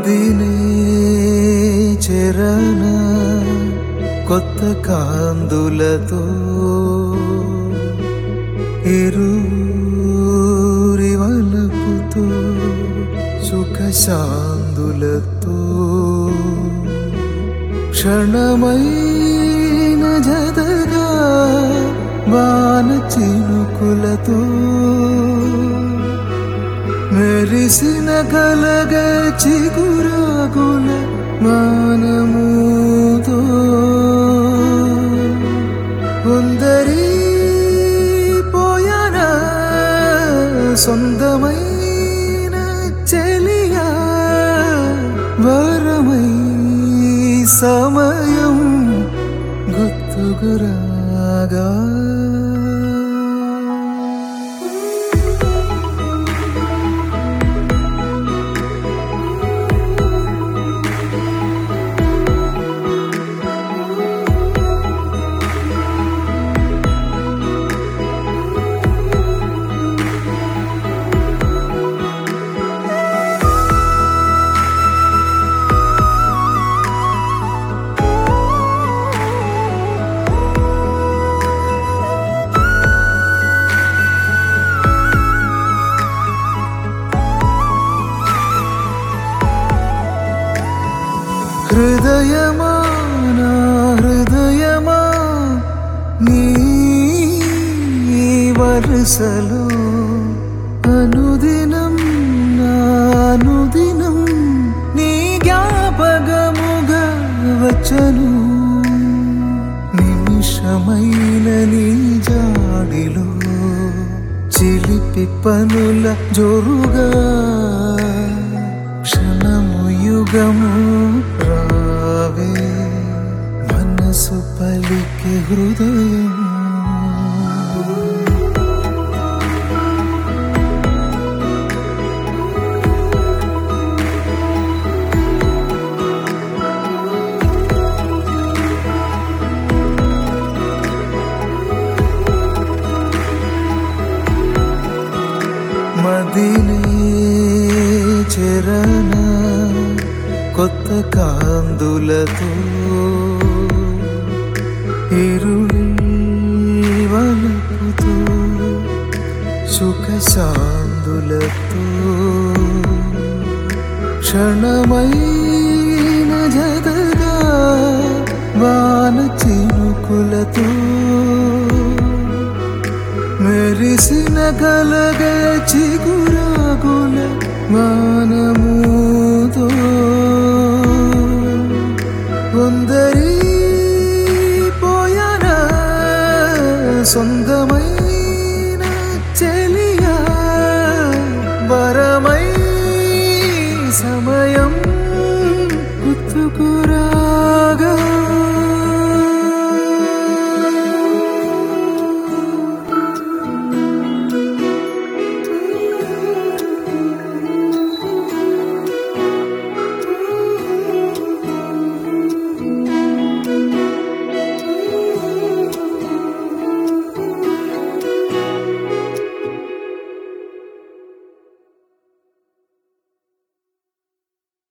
మదినే చెరన కొత్త కాందులతో ఇరూరి వలపుతో సుఖ శాందులతో క్షణమైన జదగా వాన చినుకులతో మెరిసిన కలగ చిగురాగుల మానముతో ఉందరి పోయన సొంతమైన చెలియా వరమై సమయం గుర్తుకురాగా హృదయమా నా హృదయమా నీ వరుసలో అనుదినం నా అనుదినం నీ జ్ఞాపకముగా వచ్చను నిమిషమైన నీ జాడిలో చిలిపి పనుల జోరుగా క్షణము యుగము రావే మనసు పలికే హృదయం మదినే చెరన కొత్త కాందులతో ఇరువలపుతో సుఖ శాందులతో క్షణమైన జగగా వాన చినుకులతో మెరిసిన కలగ చిగురాగుల మానముతో కొందరి